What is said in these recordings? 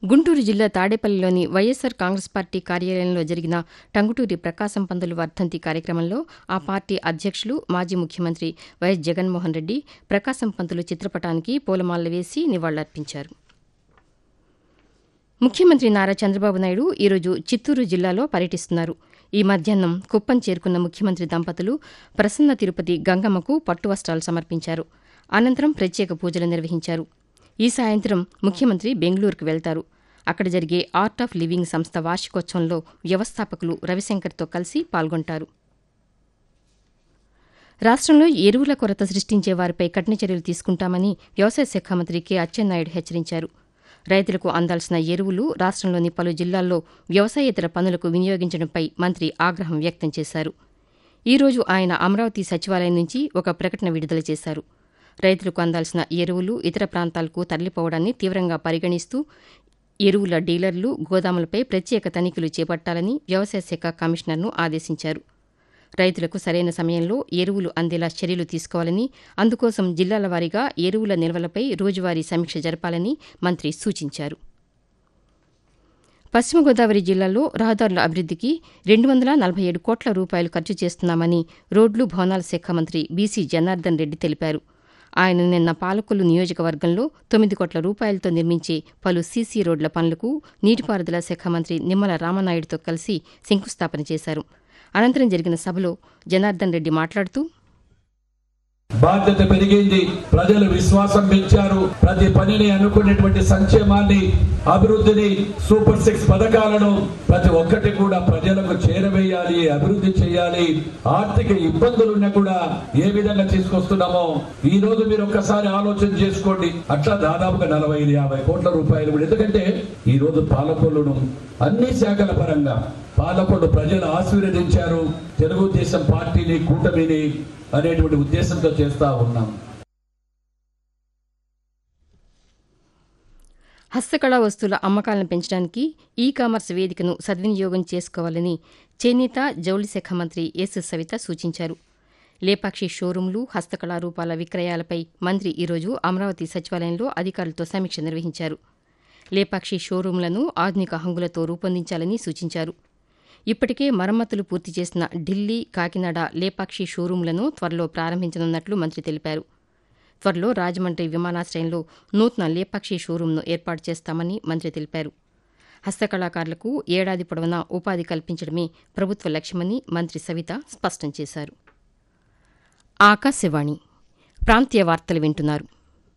గుంటూరు జిల్లా తాడేపల్లిలోని వైఎస్సార్ కాంగ్రెస్ పార్టీ కార్యాలయంలో జరిగిన టంగుటూరి ప్రకాశం పంతులు వర్ధంతి కార్యక్రమంలో ఆ పార్టీ అధ్యక్షులు మాజీ ముఖ్యమంత్రి వైఎస్ జగన్మోహన్ రెడ్డి ప్రకాశం పంతులు చిత్రపటానికి పూలమాలలు వేసి నివాళులర్పించారు ముఖ్యమంత్రి నారా చంద్రబాబు నాయుడు ఈరోజు చిత్తూరు జిల్లాలో పర్యటిస్తున్నారు ఈ మధ్యాహ్నం కుప్పం చేరుకున్న ముఖ్యమంత్రి దంపతులు ప్రసన్న తిరుపతి గంగమ్మకు పట్టు వస్త్రాలు సమర్పించారు అనంతరం ప్రత్యేక పూజలు నిర్వహించారు ఈ సాయంత్రం ముఖ్యమంత్రి బెంగళూరుకు వెళ్తారు అక్కడ జరిగే ఆర్ట్ ఆఫ్ లివింగ్ సంస్థ వార్షికోత్సవంలో వ్యవస్థాపకులు రవిశంకర్తో కలిసి పాల్గొంటారు రాష్ట్రంలో ఎరువుల కొరత సృష్టించే వారిపై కఠిన చర్యలు తీసుకుంటామని వ్యవసాయ శాఖ మంత్రి కె అచ్చెన్నాయుడు హెచ్చరించారు రైతులకు అందాల్సిన ఎరువులు రాష్ట్రంలోని పలు జిల్లాల్లో వ్యవసాయేతర పనులకు వినియోగించడంపై మంత్రి ఆగ్రహం వ్యక్తం చేశారు ఈ రోజు ఆయన అమరావతి సచివాలయం నుంచి ఒక ప్రకటన విడుదల చేశారు రైతులకు అందాల్సిన ఎరువులు ఇతర ప్రాంతాలకు తరలిపోవడాన్ని తీవ్రంగా పరిగణిస్తూ ఎరువుల డీలర్లు గోదాములపై ప్రత్యేక తనిఖీలు చేపట్టాలని వ్యవసాయ శాఖ కమిషనర్ను ఆదేశించారు రైతులకు సరైన సమయంలో ఎరువులు అందేలా చర్యలు తీసుకోవాలని అందుకోసం జిల్లాల వారీగా ఎరువుల నిల్వలపై రోజువారీ సమీక్ష జరపాలని మంత్రి సూచించారు పశ్చిమ గోదావరి జిల్లాలో రహదారుల అభివృద్దికి రెండు వందల నలభై ఏడు కోట్ల రూపాయలు ఖర్చు చేస్తున్నామని రోడ్లు భవనాల శాఖ మంత్రి బీసీ జనార్దన్ రెడ్డి తెలిపారు ఆయన నిన్న పాలకొల్లు నియోజకవర్గంలో తొమ్మిది కోట్ల రూపాయలతో నిర్మించే పలు సీసీ రోడ్ల పనులకు నీటిపారుదల శాఖ మంత్రి నిమ్మల రామనాయుడుతో కలిసి శంకుస్థాపన చేశారు అనంతరం జరిగిన సభలో జనార్దన్ రెడ్డి మాట్లాడుతూ బాధ్యత పెరిగింది ప్రజలు విశ్వాసం పెంచారు ప్రతి పనిని అనుకునేటువంటి సంక్షేమాన్ని అభివృద్ధిని సూపర్ సిక్స్ పథకాలను ప్రతి ఒక్కటి కూడా ప్రజలకు చేరవేయాలి అభివృద్ధి చేయాలి ఆర్థిక ఇబ్బందులున్నా కూడా ఏ విధంగా తీసుకొస్తున్నామో ఈ రోజు మీరు ఒక్కసారి ఆలోచన చేసుకోండి అట్లా దాదాపుగా నలభై ఐదు యాభై కోట్ల రూపాయలు కూడా ఎందుకంటే ఈ రోజు పాలకొల్లును అన్ని శాఖల పరంగా పాలకొల్లు ప్రజలు ఆశీర్వదించారు తెలుగుదేశం పార్టీని కూటమిని అనేటువంటి ఉద్దేశంతో చేస్తా ఉన్నాం హస్తకళా వస్తువుల అమ్మకాలను పెంచడానికి ఈ కామర్స్ వేదికను సద్వినియోగం చేసుకోవాలని చేనేత జౌళి శాఖ మంత్రి ఎస్ సవిత సూచించారు లేపాక్షి షోరూంలు హస్తకళా రూపాల విక్రయాలపై మంత్రి ఈరోజు అమరావతి సచివాలయంలో అధికారులతో సమీక్ష నిర్వహించారు లేపాక్షి షోరూంలను ఆధునిక హంగులతో రూపొందించాలని సూచించారు ఇప్పటికే మరమ్మతులు పూర్తి చేసిన ఢిల్లీ కాకినాడ లేపాక్షి షోరూంలను త్వరలో ప్రారంభించనున్నట్లు మంత్రి తెలిపారు త్వరలో రాజమండ్రి విమానాశ్రయంలో నూతన లేపాక్షి షోరూంను ఏర్పాటు చేస్తామని మంత్రి తెలిపారు హస్తకళాకారులకు ఏడాది పొడవునా ఉపాధి కల్పించడమే ప్రభుత్వ లక్ష్యమని మంత్రి సవిత స్పష్టం చేశారు ఆకాశవాణి ప్రాంతీయ వార్తలు వింటున్నారు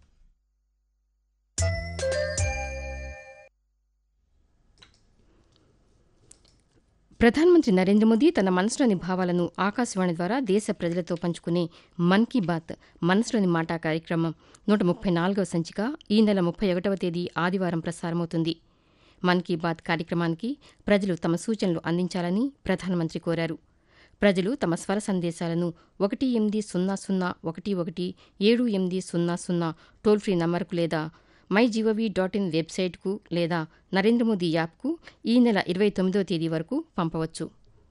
ప్రధానమంత్రి నరేంద్ర మోదీ తన మనసులోని భావాలను ఆకాశవాణి ద్వారా దేశ ప్రజలతో పంచుకునే మన్ కీ బాత్ మనసులోని మాట కార్యక్రమం నూట ముప్పై నాలుగవ సంచిక ఈ నెల ముప్పై ఒకటవ తేదీ ఆదివారం ప్రసారమవుతుంది మన్ కీ బాత్ కార్యక్రమానికి ప్రజలు తమ సూచనలు అందించాలని ప్రధానమంత్రి కోరారు ప్రజలు తమ స్వర సందేశాలను ఒకటి ఎనిమిది సున్నా సున్నా ఒకటి ఒకటి ఏడు ఎనిమిది సున్నా సున్నా టోల్ ఫ్రీ నంబర్కు లేదా మై జీఓవీ డాట్ ఇన్ వెబ్సైట్కు లేదా నరేంద్ర మోదీ యాప్కు ఈ నెల ఇరవై తొమ్మిదవ తేదీ వరకు పంపవచ్చు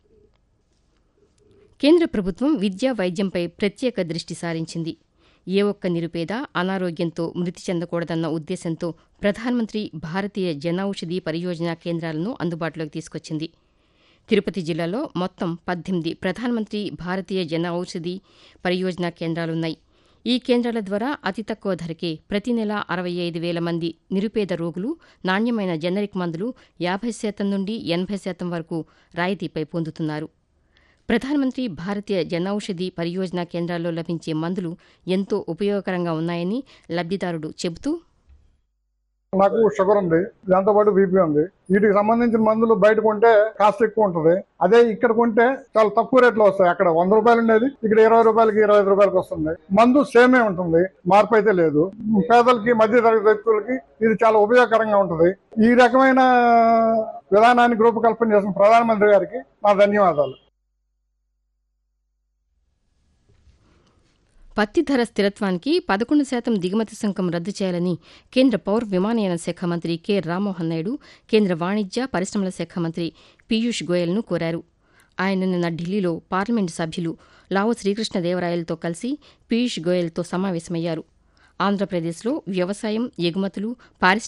కేంద్ర ప్రభుత్వం విద్యా వైద్యంపై ప్రత్యేక దృష్టి సారించింది ఏ ఒక్క నిరుపేద అనారోగ్యంతో మృతి చెందకూడదన్న ఉద్దేశంతో ప్రధానమంత్రి భారతీయ జనౌషధి పరియోజన కేంద్రాలను అందుబాటులోకి తీసుకొచ్చింది తిరుపతి జిల్లాలో మొత్తం పద్దెనిమిది ప్రధానమంత్రి భారతీయ జన ఔషధి పరియోజన కేంద్రాలున్నాయి ఈ కేంద్రాల ద్వారా అతి తక్కువ ధరకే ప్రతి నెల అరవై ఐదు వేల మంది నిరుపేద రోగులు నాణ్యమైన జనరిక్ మందులు యాభై శాతం నుండి ఎనభై శాతం వరకు రాయితీపై పొందుతున్నారు ప్రధానమంత్రి భారతీయ జనౌషధి పరియోజన కేంద్రాల్లో లభించే మందులు ఎంతో ఉపయోగకరంగా ఉన్నాయని లబ్దిదారుడు చెబుతూ నాకు షుగర్ ఉంది దాంతో పాటు బీపీ ఉంది వీటికి సంబంధించిన మందులు బయట కొంటే కాస్ట్ ఎక్కువ ఉంటుంది అదే ఇక్కడ కొంటే చాలా తక్కువ రేట్లో వస్తాయి అక్కడ వంద రూపాయలు ఉండేది ఇక్కడ ఇరవై రూపాయలకి ఇరవై ఐదు రూపాయలకి వస్తుంది మందు సేమే ఉంటుంది మార్పు అయితే లేదు పేదలకి మధ్య తరగతి వ్యక్తులకి ఇది చాలా ఉపయోగకరంగా ఉంటుంది ఈ రకమైన విధానాన్ని రూపకల్పన చేసిన ప్రధానమంత్రి గారికి నా ధన్యవాదాలు పత్తి ధర స్థిరత్వానికి పదకొండు శాతం దిగుమతి సుంకం రద్దు చేయాలని కేంద్ర పౌర విమానయాన శాఖ మంత్రి కె రామ్మోహన్ నాయుడు కేంద్ర వాణిజ్య పరిశ్రమల శాఖ మంత్రి పీయూష్ గోయల్ను కోరారు ఆయన నిన్న ఢిల్లీలో పార్లమెంటు సభ్యులు లావు శ్రీకృష్ణదేవరాయలతో కలిసి పీయూష్ గోయల్తో సమావేశమయ్యారు ఆంధ్రప్రదేశ్లో వ్యవసాయం ఎగుమతులు పారిశ్రామిక